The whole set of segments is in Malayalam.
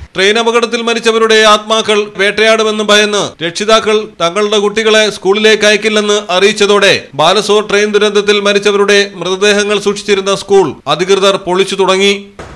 ട്രെയിൻ അപകടത്തിൽ മരിച്ചവരുടെ ആത്മാക്കൾ വേട്ടയാടുമെന്ന് ഭയന്ന് രക്ഷിതാക്കൾ തങ്ങളുടെ കുട്ടികളെ സ്കൂളിലേക്ക് അയക്കില്ലെന്ന് അറിയിച്ചതോടെ ബാലസോർ ട്രെയിൻ ദുരന്തത്തിൽ മരിച്ചവരുടെ മൃതദേഹങ്ങൾ സൂക്ഷിച്ചിരുന്ന സ്കൂൾ അധികൃതർ പൊളിച്ചു തുടങ്ങി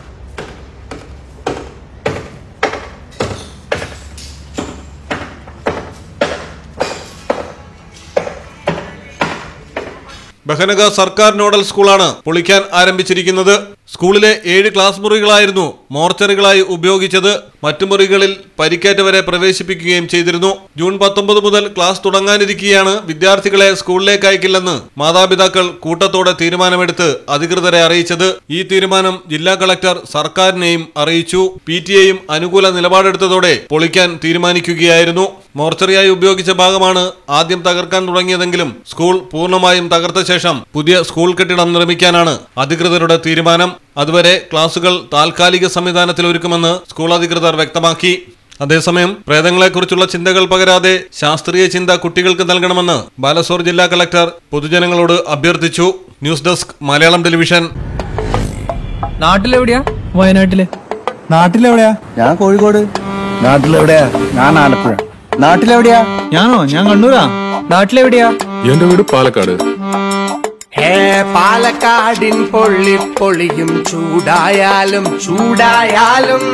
ബഹനഗ സർക്കാർ നോഡൽ സ്കൂളാണ് പൊളിക്കാൻ ആരംഭിച്ചിരിക്കുന്നത് സ്കൂളിലെ ഏഴ് ക്ലാസ് മുറികളായിരുന്നു മോർച്ചറികളായി ഉപയോഗിച്ചത് മറ്റു മുറികളിൽ പരിക്കേറ്റവരെ പ്രവേശിപ്പിക്കുകയും ചെയ്തിരുന്നു ജൂൺ പത്തൊമ്പത് മുതൽ ക്ലാസ് തുടങ്ങാനിരിക്കെയാണ് വിദ്യാർത്ഥികളെ സ്കൂളിലേക്ക് അയക്കില്ലെന്ന് മാതാപിതാക്കൾ കൂട്ടത്തോടെ തീരുമാനമെടുത്ത് അധികൃതരെ അറിയിച്ചത് ഈ തീരുമാനം ജില്ലാ കളക്ടർ സർക്കാരിനെയും അറിയിച്ചു പി ടി എയും അനുകൂല നിലപാടെടുത്തതോടെ പൊളിക്കാൻ തീരുമാനിക്കുകയായിരുന്നു മോർച്ചറിയായി ഉപയോഗിച്ച ഭാഗമാണ് ആദ്യം തകർക്കാൻ തുടങ്ങിയതെങ്കിലും സ്കൂൾ പൂർണ്ണമായും തകർത്ത ശേഷം പുതിയ സ്കൂൾ കെട്ടിടം നിർമ്മിക്കാനാണ് അധികൃതരുടെ തീരുമാനം അതുവരെ ക്ലാസുകൾ താൽക്കാലിക സംവിധാനത്തിൽ ഒരുക്കുമെന്ന് സ്കൂൾ അധികൃതർ വ്യക്തമാക്കി അതേസമയം പ്രേതങ്ങളെക്കുറിച്ചുള്ള ചിന്തകൾ പകരാതെ ശാസ്ത്രീയ ചിന്ത കുട്ടികൾക്ക് നൽകണമെന്ന് ബാലസോർ ജില്ലാ കളക്ടർ പൊതുജനങ്ങളോട് അഭ്യർത്ഥിച്ചു ന്യൂസ് ഡെസ്ക് മലയാളം ടെലിവിഷൻ നാട്ടിലെവിടെയാ വയനാട്ടില് നാട്ടിലെവിടെയാ ഞാൻ കോഴിക്കോട് നാട്ടിലെവിടെയാ ഞാൻ ആലപ്പുഴ നാട്ടിലെവിടെയാ ഞാനോ ഞാൻ കണ്ണൂരാ നാട്ടിലെവിടെയാ എന്റെ വീട് പാലക്കാട് ഹേ പാലക്കാടിൻ പൊള്ളി പൊളിയും ചൂടായാലും ചൂടായാലും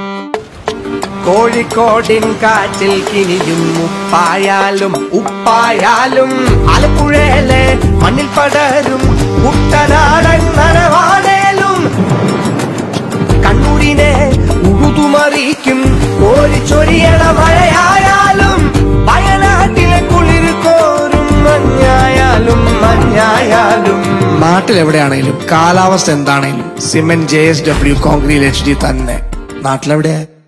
കോഴിക്കോടിൻ കാറ്റിൽ കിനിയും ഉപ്പായാലും ഉപ്പായാലും ആലപ്പുഴയിലെ മണ്ണിൽ പടരും കുട്ടനാടൻ നനവാടേലും കണ്ണൂരിനെ ഉഴുതുമറിയിക്കും കോരിച്ചൊരിയണ മഴയായാലും വയനാട്ടിലെ കുളിർ കോരും മഞ്ഞായാലും മഞ്ഞായാലും നാട്ടിലെവിടെയാണേലും കാലാവസ്ഥ എന്താണേലും cement J S W concrete H D തന്നെ നാട്ടിലെവിടെയാ